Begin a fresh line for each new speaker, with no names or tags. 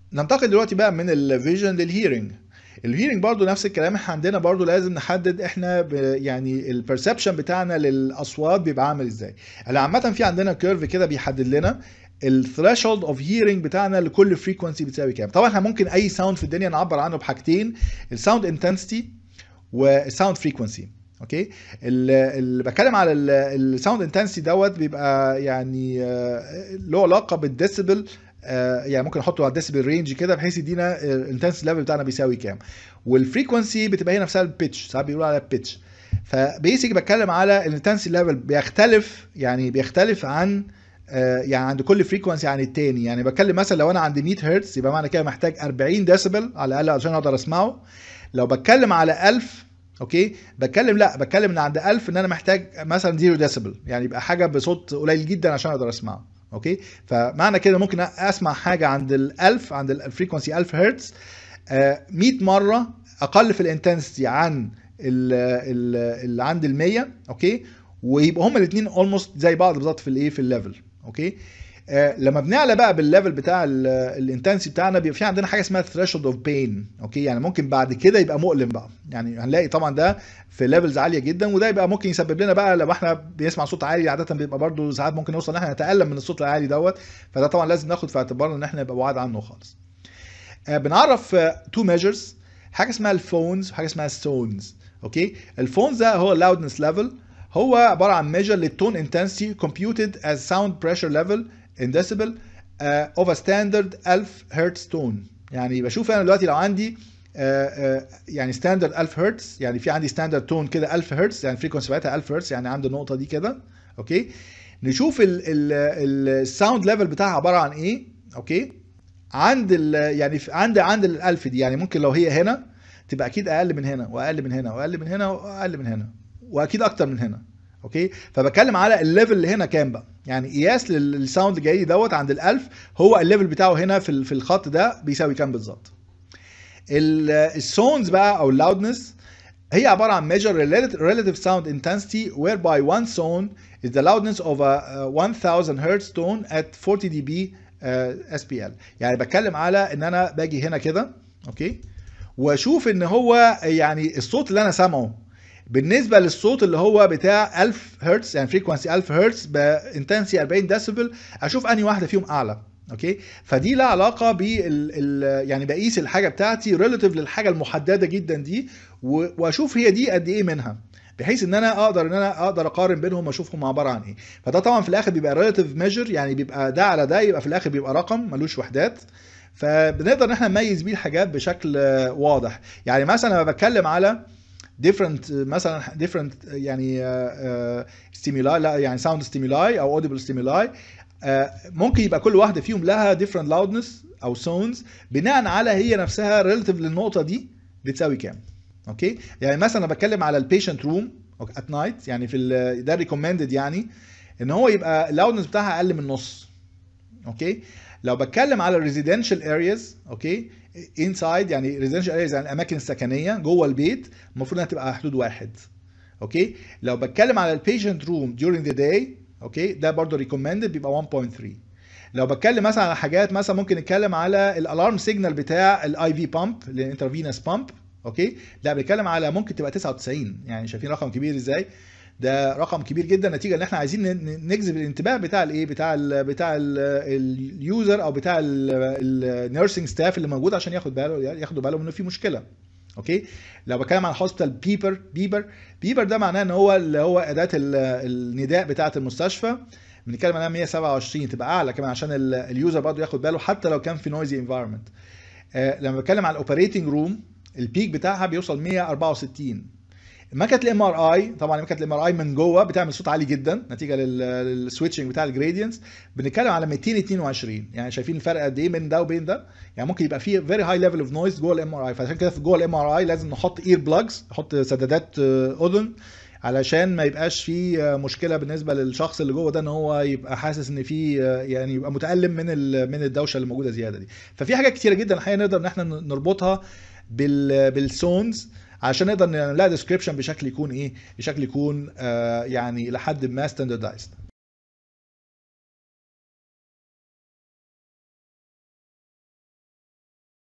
ننتقل دلوقتي بقى من الفيجن للهيرنج الهيرنج برضو نفس الكلام احنا عندنا برضو لازم نحدد احنا ب يعني البرسبشن بتاعنا للاصوات بيبقى عامل ازاي احنا عامه في عندنا كيرف كده بيحدد لنا الثريشولد اوف هيرنج بتاعنا لكل فريكونسي بتساوي كام طبعا احنا ممكن اي ساوند في الدنيا نعبر عنه بحاجتين الساوند انتنسيتي والساوند فريكونسي اوكي اللي بتكلم على الساوند انتنسيتي دوت بيبقى يعني له علاقه بالديسيبل يعني ممكن احطه على الديسيبل رينج كده بحيث يدينا الانتنسيتي ليفل بتاعنا بيساوي كام والفريكونسي بتبقى هي نفسها البيتش ساعات بيقولوا عليها بيتش فبيسك بتكلم على الانتنسيتي ليفل بيختلف يعني بيختلف عن يعني عند كل فريكونسي عن التاني يعني بتكلم مثلا لو انا عند 100 هرتز يبقى معنى كده محتاج 40 ديسيبل على الاقل عشان اقدر اسمعه لو بتكلم على 1000 اوكي بتكلم لا بتكلم ان عند 1000 ان انا محتاج مثلا 0 ديسيبل يعني يبقى حاجه بصوت قليل جدا عشان اقدر اسمعه اوكي فمعنى كده ممكن اسمع حاجه عند ال 1000 عند الفريكونسي 1000 هرتز 100 مره اقل في الانتنسيتي عن اللي عند ال 100 اوكي ويبقى هما الاثنين اولموست زي بعض بالظبط في الايه في الليفل اوكي آه لما بنعلى بقى بالليفل بتاع الانتنسي بتاعنا بيبقى في عندنا حاجه اسمها ثريشولد اوف بين اوكي يعني ممكن بعد كده يبقى مؤلم بقى يعني هنلاقي طبعا ده في ليفلز عاليه جدا وده يبقى ممكن يسبب لنا بقى لو احنا بنسمع صوت عالي عاده بيبقى برضو ساعات ممكن نوصل ان احنا نتالم من الصوت العالي دوت فده طبعا لازم ناخد في اعتبارنا ان احنا نبقى بعاد عنه خالص آه بنعرف تو ميجرز حاجه اسمها الفونز وحاجه اسمها السونز اوكي الفونز ده هو اللاودنس ليفل هو عباره عن ميجر للتون انتنسيتي computed as sound pressure level in decibel uh, of a standard 1000 هرتز تون يعني بشوف انا دلوقتي لو عندي uh, uh, يعني ستاندرد 1000 هرتز يعني في عندي ستاندرد تون كده 1000 هرتز يعني الفريكونسي بتاعتها 1000 هرتز يعني عند النقطه دي كده اوكي نشوف الساوند ليفل بتاعها عباره عن ايه اوكي عند ال يعني عند عند ال 1000 دي يعني ممكن لو هي هنا تبقى اكيد اقل من هنا واقل من هنا واقل من هنا واقل من هنا واكيد اكتر من هنا اوكي فبتكلم على الليفل اللي هنا كام بقى يعني قياس للساوند اللي جاي دوت عند ال1000 هو الليفل بتاعه هنا في في الخط ده بيساوي كام بالظبط السونز بقى او اللاودنس هي عباره عن measure relative sound intensity whereby one zone is the loudness of a 1000 hertz tone at 40 dB uh, SPL يعني بتكلم على ان انا باجي هنا كده اوكي واشوف ان هو يعني الصوت اللي انا سامعه بالنسبه للصوت اللي هو بتاع 1000 هرتز يعني فريكونسي 1000 هرتز بانتنسي 40 ديسيبل اشوف انهي واحده فيهم اعلى اوكي فدي لها علاقه بال يعني بقيس الحاجه بتاعتي ريلاتيف للحاجه المحدده جدا دي واشوف هي دي قد ايه منها بحيث ان انا اقدر ان انا اقدر اقارن بينهم واشوفهم عباره عن ايه فده طبعا في الاخر بيبقى ريلاتيف ميجر يعني بيبقى ده على ده يبقى في الاخر بيبقى رقم ملوش وحدات فبنقدر ان احنا نميز بيه الحاجات بشكل واضح يعني مثلا لما بتكلم على different مثلا different يعني ستيمولاي لا يعني ساوند ستيمولاي او اوديبل ستيمولاي ممكن يبقى كل واحده فيهم لها different loudness او سونز بناء على هي نفسها ريلاتيف للنقطه دي بتساوي كام اوكي يعني مثلا انا بتكلم على البيشنت روم ات نايت يعني في ده ريكومندد يعني ان هو يبقى اللاودنس بتاعها اقل من نص اوكي لو بتكلم على الريزيدنشال ارياز اوكي انسايد يعني ريزيدنشال ارياز يعني الاماكن السكنيه جوه البيت المفروض انها تبقى حدود واحد اوكي لو بتكلم على البيشنت روم during the day اوكي ده برضه ريكومندد بيبقى 1.3 لو بتكلم مثلا على حاجات مثلا ممكن نتكلم على الالارم سيجنال بتاع الاي في بامب الانترفينس بامب اوكي لا بنتكلم على ممكن تبقى 99 يعني شايفين رقم كبير ازاي ده رقم كبير جدا نتيجه ان احنا عايزين نجذب الانتباه بتاع الايه بتاع ال بتاع اليوزر او بتاع النيرسينج ستاف اللي موجود عشان ياخد باله ياخدوا بالهم انه في مشكله اوكي لو بتكلم عن هوسبيتال بيبر بيبر بيبر ده معناه ان هو اللي هو اداه النداء بتاعه المستشفى بنتكلم عنها 127 تبقى اعلى كمان عشان اليوزر برضه ياخد باله حتى لو كان في نويزي انفايرمنت لما بتكلم عن الاوبريتنج روم البيك بتاعها بيوصل 164 مكنه الام ار اي طبعا مكنه الام ار اي من جوه بتعمل صوت عالي جدا نتيجه للسويتشنج بتاع الجريدينتس بنتكلم على 222 يعني شايفين الفرق قد ايه بين ده وبين ده يعني ممكن يبقى في فيري هاي ليفل اوف نويز جوه الام ار اي فعشان كده في جوه الام ار اي لازم نحط اير بلاجز نحط سدادات اذن علشان ما يبقاش في مشكله بالنسبه للشخص اللي جوه ده ان هو يبقى حاسس ان في يعني يبقى متالم من من الدوشه اللي موجوده زياده دي ففي حاجات كتيره جدا الحقيقه نقدر ان احنا نربطها بال بالسونز عشان نقدر نلاقي ديسكريبشن بشكل يكون ايه بشكل يكون آه يعني لحد ما ستاندردايزد